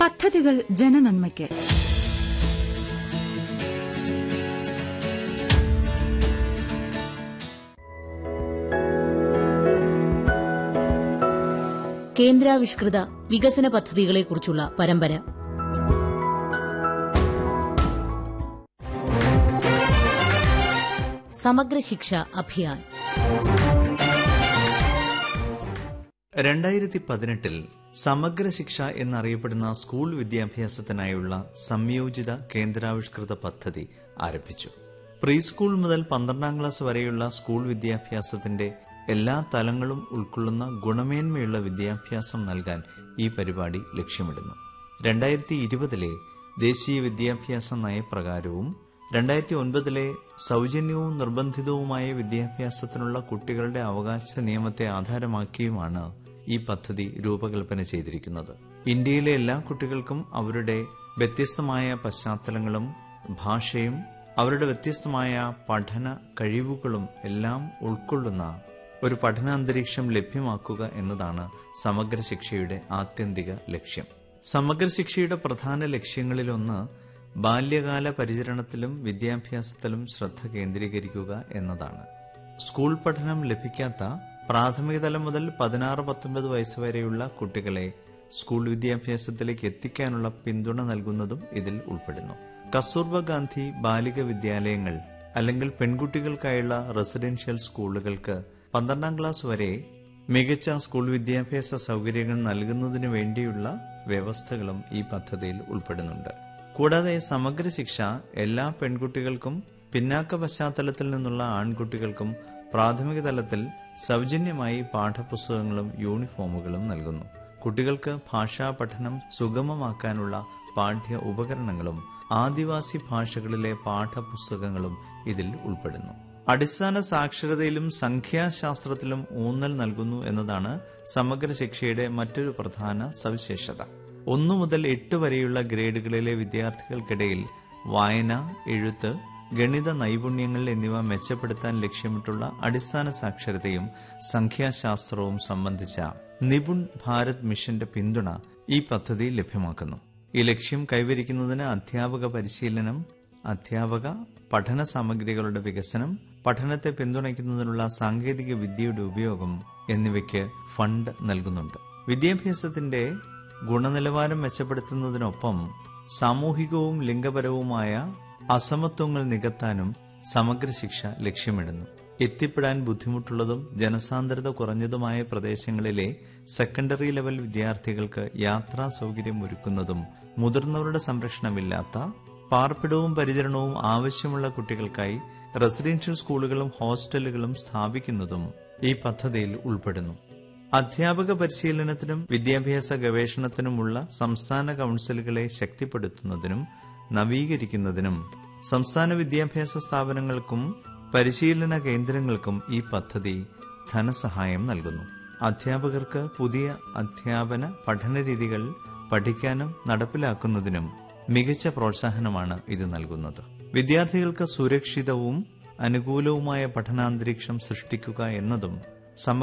പദ്ധതികൾ ജനനന്മയ്ക്ക് കേന്ദ്രാവിഷ്കൃത വികസന പദ്ധതികളെക്കുറിച്ചുള്ള പരമ്പര സമഗ്ര ശിക്ഷ അഭിയാൻ രണ്ടായിരത്തി പതിനെട്ടിൽ സമഗ്ര ശിക്ഷ എന്നറിയപ്പെടുന്ന സ്കൂൾ വിദ്യാഭ്യാസത്തിനായുള്ള സംയോജിത കേന്ദ്രാവിഷ്കൃത പദ്ധതി ആരംഭിച്ചു പ്രീ സ്കൂൾ മുതൽ പന്ത്രണ്ടാം ക്ലാസ് വരെയുള്ള സ്കൂൾ വിദ്യാഭ്യാസത്തിന്റെ എല്ലാ തലങ്ങളും ഉൾക്കൊള്ളുന്ന ഗുണമേന്മയുള്ള വിദ്യാഭ്യാസം നൽകാൻ ഈ പരിപാടി ലക്ഷ്യമിടുന്നു രണ്ടായിരത്തി ഇരുപതിലെ ദേശീയ വിദ്യാഭ്യാസ നയപ്രകാരവും രണ്ടായിരത്തി ഒൻപതിലെ സൗജന്യവും നിർബന്ധിതവുമായ വിദ്യാഭ്യാസത്തിനുള്ള കുട്ടികളുടെ അവകാശ നിയമത്തെ ആധാരമാക്കിയുമാണ് ഈ പദ്ധതി രൂപകൽപ്പന ചെയ്തിരിക്കുന്നത് ഇന്ത്യയിലെ എല്ലാ കുട്ടികൾക്കും അവരുടെ വ്യത്യസ്തമായ പശ്ചാത്തലങ്ങളും ഭാഷയും അവരുടെ വ്യത്യസ്തമായ പഠന കഴിവുകളും എല്ലാം ഉൾക്കൊള്ളുന്ന ഒരു പഠനാന്തരീക്ഷം ലഭ്യമാക്കുക എന്നതാണ് സമഗ്ര ശിക്ഷയുടെ ആത്യന്തിക ലക്ഷ്യം സമഗ്ര ശിക്ഷയുടെ പ്രധാന ലക്ഷ്യങ്ങളിലൊന്ന് ബാല്യകാല പരിചരണത്തിലും വിദ്യാഭ്യാസത്തിലും ശ്രദ്ധ കേന്ദ്രീകരിക്കുക എന്നതാണ് സ്കൂൾ പഠനം ലഭിക്കാത്ത പ്രാഥമിക തലം മുതൽ പതിനാറ് പത്തൊമ്പത് വയസ്സ് വരെയുള്ള കുട്ടികളെ സ്കൂൾ വിദ്യാഭ്യാസത്തിലേക്ക് എത്തിക്കാനുള്ള പിന്തുണ നൽകുന്നതും ഇതിൽ ഉൾപ്പെടുന്നു കസ്തൂർബ ഗാന്ധി ബാലിക വിദ്യാലയങ്ങൾ അല്ലെങ്കിൽ പെൺകുട്ടികൾക്കായുള്ള റെസിഡൻഷ്യൽ സ്കൂളുകൾക്ക് പന്ത്രണ്ടാം ക്ലാസ് വരെ മികച്ച സ്കൂൾ വിദ്യാഭ്യാസ സൗകര്യങ്ങൾ നൽകുന്നതിന് വേണ്ടിയുള്ള വ്യവസ്ഥകളും ഈ പദ്ധതിയിൽ ഉൾപ്പെടുന്നുണ്ട് കൂടാതെ സമഗ്ര ശിക്ഷ എല്ലാ പെൺകുട്ടികൾക്കും പിന്നാക്ക പശ്ചാത്തലത്തിൽ നിന്നുള്ള ആൺകുട്ടികൾക്കും പ്രാഥമിക തലത്തിൽ സൗജന്യമായി പാഠപുസ്തകങ്ങളും യൂണിഫോമുകളും നൽകുന്നു കുട്ടികൾക്ക് ഭാഷാ പഠനം സുഗമമാക്കാനുള്ള പാഠ്യ ഉപകരണങ്ങളും ആദിവാസി ഭാഷകളിലെ പാഠപുസ്തകങ്ങളും ഇതിൽ ഉൾപ്പെടുന്നു അടിസ്ഥാന സാക്ഷരതയിലും സംഖ്യാശാസ്ത്രത്തിലും ഊന്നൽ നൽകുന്നു എന്നതാണ് സമഗ്ര ശിക്ഷയുടെ മറ്റൊരു പ്രധാന സവിശേഷത ഒന്നു മുതൽ എട്ട് വരെയുള്ള ഗ്രേഡുകളിലെ വിദ്യാർത്ഥികൾക്കിടയിൽ വായന എഴുത്ത് ഗണിത നൈപുണ്യങ്ങൾ എന്നിവ മെച്ചപ്പെടുത്താൻ ലക്ഷ്യമിട്ടുള്ള അടിസ്ഥാന സാക്ഷരതയും സംഖ്യാശാസ്ത്രവും സംബന്ധിച്ച നിപുൺ ഭാരത് മിഷന്റെ പിന്തുണ ഈ പദ്ധതി ലഭ്യമാക്കുന്നു ഈ ലക്ഷ്യം കൈവരിക്കുന്നതിന് അധ്യാപക പരിശീലനം അധ്യാപക പഠന സാമഗ്രികളുടെ വികസനം പഠനത്തെ പിന്തുണയ്ക്കുന്നതിനുള്ള സാങ്കേതിക വിദ്യയുടെ ഉപയോഗം എന്നിവയ്ക്ക് ഫണ്ട് നൽകുന്നുണ്ട് വിദ്യാഭ്യാസത്തിന്റെ ഗുണനിലവാരം മെച്ചപ്പെടുത്തുന്നതിനൊപ്പം സാമൂഹികവും ലിംഗപരവുമായ അസമത്വങ്ങൾ നികത്താനും സമഗ്ര ശിക്ഷ ലക്ഷ്യമിടുന്നു എത്തിപ്പെടാൻ ബുദ്ധിമുട്ടുള്ളതും ജനസാന്ദ്രത കുറഞ്ഞതുമായ പ്രദേശങ്ങളിലെ സെക്കൻഡറി ലെവൽ വിദ്യാർത്ഥികൾക്ക് യാത്രാ സൗകര്യം ഒരുക്കുന്നതും മുതിർന്നവരുടെ സംരക്ഷണമില്ലാത്ത പാർപ്പിടവും പരിചരണവും ആവശ്യമുള്ള കുട്ടികൾക്കായി റെസിഡൻഷ്യൽ സ്കൂളുകളും ഹോസ്റ്റലുകളും സ്ഥാപിക്കുന്നതും ഈ പദ്ധതിയിൽ ഉൾപ്പെടുന്നു അധ്യാപക പരിശീലനത്തിനും വിദ്യാഭ്യാസ ഗവേഷണത്തിനുമുള്ള സംസ്ഥാന കൌൺസിലുകളെ ശക്തിപ്പെടുത്തുന്നതിനും നവീകരിക്കുന്നതിനും സംസ്ഥാന വിദ്യാഭ്യാസ സ്ഥാപനങ്ങൾക്കും പരിശീലന കേന്ദ്രങ്ങൾക്കും ഈ പദ്ധതി ധനസഹായം നൽകുന്നു അധ്യാപകർക്ക് പുതിയ അധ്യാപന പഠന രീതികൾ പഠിക്കാനും നടപ്പിലാക്കുന്നതിനും മികച്ച പ്രോത്സാഹനമാണ് ഇത് നൽകുന്നത് വിദ്യാർത്ഥികൾക്ക് സുരക്ഷിതവും അനുകൂലവുമായ പഠനാന്തരീക്ഷം സൃഷ്ടിക്കുക എന്നതും സമഗ്ര